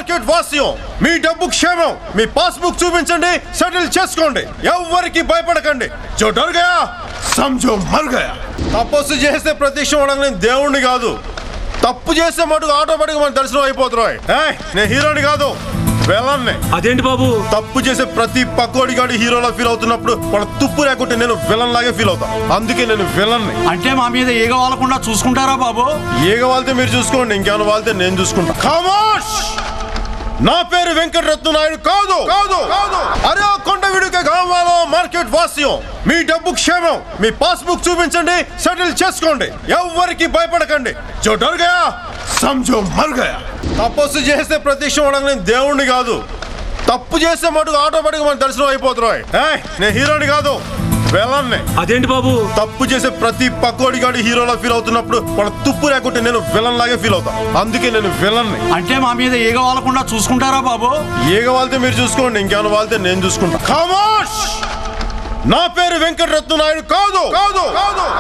market వాస్యం మీ డబ్బు క్షేమం మీ passbook చూపించండి సెటిల్ చేసుకోండి ఎవ్వరికి భయపడకండి జో డర్ గయా సంజో మర్ గయా తపస్సు చేస్తే ప్రత్యక్షం అవడం నేను దేవుణ్ణి కాదు తప్పు చేస్తే మటుకు ఆటోమేటిక్ మన దర్శనం అయిపోతున్నాయి ఏయ్, నేను హీరోని కాదు వెళ్ళన్నే అదేంటి బాబు తప్పు చేసే ప్రతి పక్కోడి గాడి హీరోలా ఫీల్ అవుతున్నప్పుడు వాళ్ళ తుప్పు లేకుంటే నేను విలన్ లాగే ఫీల్ అవుతా అందుకే నేను విలన్ని అంటే మా మీద ఏగ వాలకుండా చూసుకుంటారా బాబు ఏగ వాళ్తే మీరు చూసుకోండి ఇంకేమైనా వాళ్తే నేను చూసుకుంటా ఖమోష్ నా పేరు వెంకటరత్న నాయుడు కాదు కాదు కాదు అరే ఆ కొండ విడుక కావాలో మార్కెట్ వాస్యం మీ డబ్బు క్షేమం మీ పాస్బుక్ చూపించండి సెటిల్ చేసుకోండి ఎవ్వరికి భయపడకండి జో డర్ గయా సంజో మర్ గయా తపస్సు చేస్తే ప్రత్యక్షం అవడం నేను దేవుణ్ణి కాదు తప్పు చేస్తే మటుకు ఆటోమేటిక్ మన దర్శనం అయిపోతున్నాయి ఏయ్, నేను హీరోని కాదు వెళ్ళన్నే అదేంటి బాబు తప్పు చేసే ప్రతి పక్కోడి గాడి హీరోలా ఫీల్ అవుతున్నప్పుడు వాళ్ళ తుప్పు లేకుంటే నేను విలన్ లాగే ఫీల్ అవుతా అందుకే నేను విలన్ని అంటే మా మీద ఏగ వాలకుండా చూసుకుంటారా బాబు ఏగ వాళ్తే మీరు చూసుకోండి ఇంకేమైనా వాళ్తే నేను చూసుకుంటా ఖమోష్ నా పేరు వెంకటరత్న నాయుడు కాదు కాదు కాదు